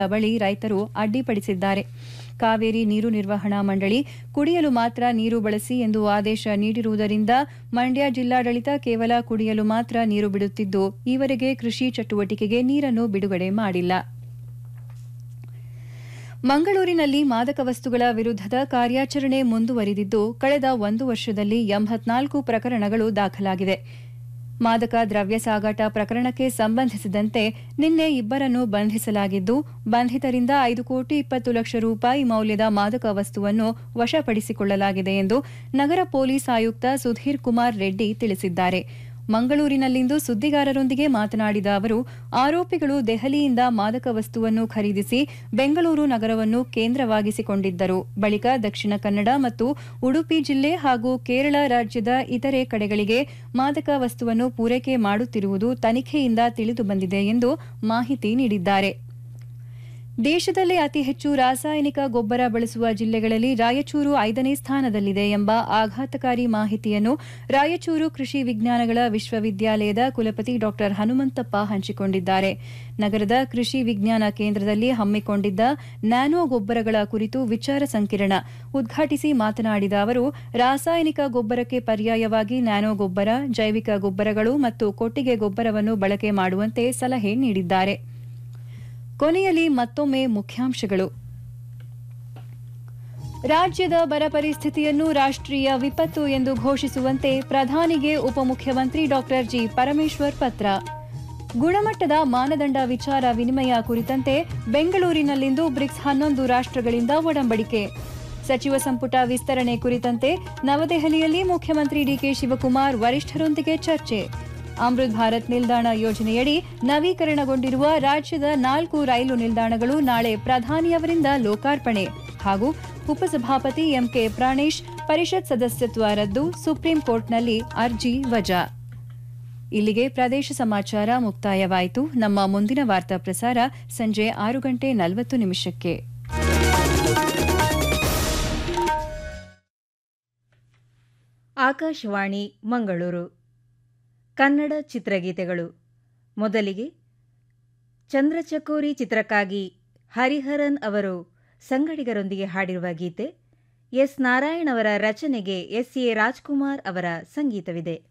ಬಳಿ ರೈತರು ಅಡ್ಡಿಪಡಿಸಿದ್ದಾರೆ ಕಾವೇರಿ ನೀರು ನಿರ್ವಹಣಾ ಮಂಡಳಿ ಕುಡಿಯಲು ಮಾತ್ರ ನೀರು ಬಳಸಿ ಎಂದು ಆದೇಶ ನೀಡಿರುವುದರಿಂದ ಮಂಡ್ಯ ಜಿಲ್ಲಾಡಳಿತ ಕೇವಲ ಕುಡಿಯಲು ಮಾತ್ರ ನೀರು ಬಿಡುತ್ತಿದ್ದು ಈವರೆಗೆ ಕೃಷಿ ಚಟುವಟಿಕೆಗೆ ನೀರನ್ನು ಬಿಡುಗಡೆ ಮಾಡಿಲ್ಲ ಮಂಗಳೂರಿನಲ್ಲಿ ಮಾದಕ ವಸ್ತುಗಳ ವಿರುದ್ಧದ ಕಾರ್ಯಾಚರಣೆ ಮುಂದುವರಿದಿದ್ದು ಕಳೆದ ಒಂದು ವರ್ಷದಲ್ಲಿ ಎಂಬತ್ನಾಲ್ಕು ಪ್ರಕರಣಗಳು ದಾಖಲಾಗಿವೆ ಮಾದಕ ದ್ರವ್ಯ ಸಾಗಾಟ ಪ್ರಕರಣಕ್ಕೆ ಸಂಬಂಧಿಸಿದಂತೆ ನಿನ್ನೆ ಇಬ್ಬರನ್ನು ಬಂಧಿಸಲಾಗಿದ್ದು ಬಂಧಿತರಿಂದ ಐದು ಕೋಟಿ ಇಪ್ಪತ್ತು ಲಕ್ಷ ರೂಪಾಯಿ ಮೌಲ್ಯದ ಮಾದಕ ವಸ್ತುವನ್ನು ವಶಪಡಿಸಿಕೊಳ್ಳಲಾಗಿದೆ ಎಂದು ನಗರ ಪೊಲೀಸ್ ಆಯುಕ್ತ ಸುಧೀರ್ ಕುಮಾರ್ ರೆಡ್ಡಿ ತಿಳಿಸಿದ್ದಾರೆ ಮಂಗಳೂರಿನಲ್ಲಿಂದು ಸುದ್ದಿಗಾರರೊಂದಿಗೆ ಮಾತನಾಡಿದ ಅವರು ಆರೋಪಿಗಳು ದೆಹಲಿಯಿಂದ ಮಾದಕ ವಸ್ತುವನ್ನು ಖರೀದಿಸಿ ಬೆಂಗಳೂರು ನಗರವನ್ನು ಕೇಂದ್ರವಾಗಿಸಿಕೊಂಡಿದ್ದರು ಬಳಿಕ ದಕ್ಷಿಣ ಕನ್ನಡ ಮತ್ತು ಉಡುಪಿ ಜಿಲ್ಲೆ ಹಾಗೂ ಕೇರಳ ರಾಜ್ಯದ ಇತರೆ ಕಡೆಗಳಿಗೆ ಮಾದಕ ವಸ್ತುವನ್ನು ಪೂರೈಕೆ ಮಾಡುತ್ತಿರುವುದು ತನಿಖೆಯಿಂದ ತಿಳಿದುಬಂದಿದೆ ಎಂದು ಮಾಹಿತಿ ನೀಡಿದ್ದಾರೆ ದೇಶದಲ್ಲೇ ಅತಿ ಹೆಚ್ಚು ರಾಸಾಯನಿಕ ಗೊಬ್ಬರ ಬಳಸುವ ಜಿಲ್ಲೆಗಳಲ್ಲಿ ರಾಯಚೂರು ಐದನೇ ಸ್ಥಾನದಲ್ಲಿದೆ ಎಂಬ ಆಘಾತಕಾರಿ ಮಾಹಿತಿಯನ್ನು ರಾಯಚೂರು ಕೃಷಿ ವಿಜ್ಞಾನಗಳ ವಿಶ್ವವಿದ್ಯಾಲಯದ ಕುಲಪತಿ ಡಾ ಹನುಮಂತಪ್ಪ ಹಂಚಿಕೊಂಡಿದ್ದಾರೆ ನಗರದ ಕೃಷಿ ವಿಜ್ಞಾನ ಕೇಂದ್ರದಲ್ಲಿ ಹಮ್ಮಿಕೊಂಡಿದ್ದ ನ್ಯಾನೋ ಗೊಬ್ಬರಗಳ ಕುರಿತು ವಿಚಾರ ಸಂಕಿರಣ ಉದ್ಘಾಟಿಸಿ ಮಾತನಾಡಿದ ಅವರು ರಾಸಾಯನಿಕ ಗೊಬ್ಬರಕ್ಕೆ ಪರ್ಯಾಯವಾಗಿ ನ್ಯಾನೋ ಗೊಬ್ಬರ ಜೈವಿಕ ಗೊಬ್ಬರಗಳು ಮತ್ತು ಕೊಟ್ಟಿಗೆ ಗೊಬ್ಬರವನ್ನು ಬಳಕೆ ಮಾಡುವಂತೆ ಸಲಹೆ ನೀಡಿದ್ದಾರೆ ಕೊನೆಯಲ್ಲಿ ಮತ್ತೊಮ್ಮೆ ಮುಖ್ಯಾಂಶಗಳು ರಾಜ್ಯದ ಬರ ಪರಿಸ್ಥಿತಿಯನ್ನು ರಾಷ್ಟ್ರೀಯ ವಿಪತ್ತು ಎಂದು ಘೋಷಿಸುವಂತೆ ಪ್ರಧಾನಿಗೆ ಉಪಮುಖ್ಯಮಂತ್ರಿ ಡಾ ಜಿ ಪರಮೇಶ್ವರ್ ಪತ್ರ ಗುಣಮಟ್ಟದ ಮಾನದಂಡ ವಿಚಾರ ವಿನಿಮಯ ಕುರಿತಂತೆ ಬೆಂಗಳೂರಿನಲ್ಲಿಂದು ಬ್ರಿಕ್ಸ್ ಹನ್ನೊಂದು ರಾಷ್ಟ್ರಗಳಿಂದ ಒಡಂಬಡಿಕೆ ಸಚಿವ ಸಂಪುಟ ವಿಸ್ತರಣೆ ಕುರಿತಂತೆ ನವದೆಹಲಿಯಲ್ಲಿ ಮುಖ್ಯಮಂತ್ರಿ ಡಿಕೆ ಶಿವಕುಮಾರ್ ವರಿಷ್ಠರೊಂದಿಗೆ ಚರ್ಚೆ ಅಮೃತ್ ಭಾರತ್ ನಿಲ್ದಾಣ ಯೋಜನೆಯಡಿ ನವೀಕರಣಗೊಂಡಿರುವ ರಾಜ್ಯದ ನಾಲ್ಕು ರೈಲು ನಿಲ್ದಾಣಗಳು ನಾಳೆ ಪ್ರಧಾನಿಯವರಿಂದ ಲೋಕಾರ್ಪಣೆ ಹಾಗೂ ಉಪಸಭಾಪತಿ ಎಂಕೆ ಪ್ರಾಣೇಶ್ ಪರಿಷತ್ ಸದಸ್ಯತ್ವ ರದ್ದು ಸುಪ್ರೀಂ ಕೋರ್ಟ್ನಲ್ಲಿ ಅರ್ಜಿ ವಜಾ ಇಲ್ಲಿಗೆ ಪ್ರದೇಶ ಸಮಾಚಾರ ಮುಕ್ತಾಯವಾಯಿತು ನಮ್ಮ ಮುಂದಿನ ವಾರ್ತಾ ಪ್ರಸಾರ ಸಂಜೆ ಆರು ಗಂಟೆ ನಲವತ್ತು ನಿಮಿಷಕ್ಕೆ ಆಕಾಶವಾಣಿ ಮಂಗಳೂರು ಕನ್ನಡ ಚಿತ್ರಗೀತೆಗಳು ಮೊದಲಿಗೆ ಚಂದ್ರಚಕೋರಿ ಚಿತ್ರಕ್ಕಾಗಿ ಹರಿಹರನ್ ಅವರು ಸಂಗಡಿಗರೊಂದಿಗೆ ಹಾಡಿರುವ ಗೀತೆ ಎಸ್ ನಾರಾಯಣ್ ಅವರ ರಚನೆಗೆ ಎಸ್ ಎ ರಾಜ್ಕುಮಾರ್ ಅವರ ಸಂಗೀತವಿದೆ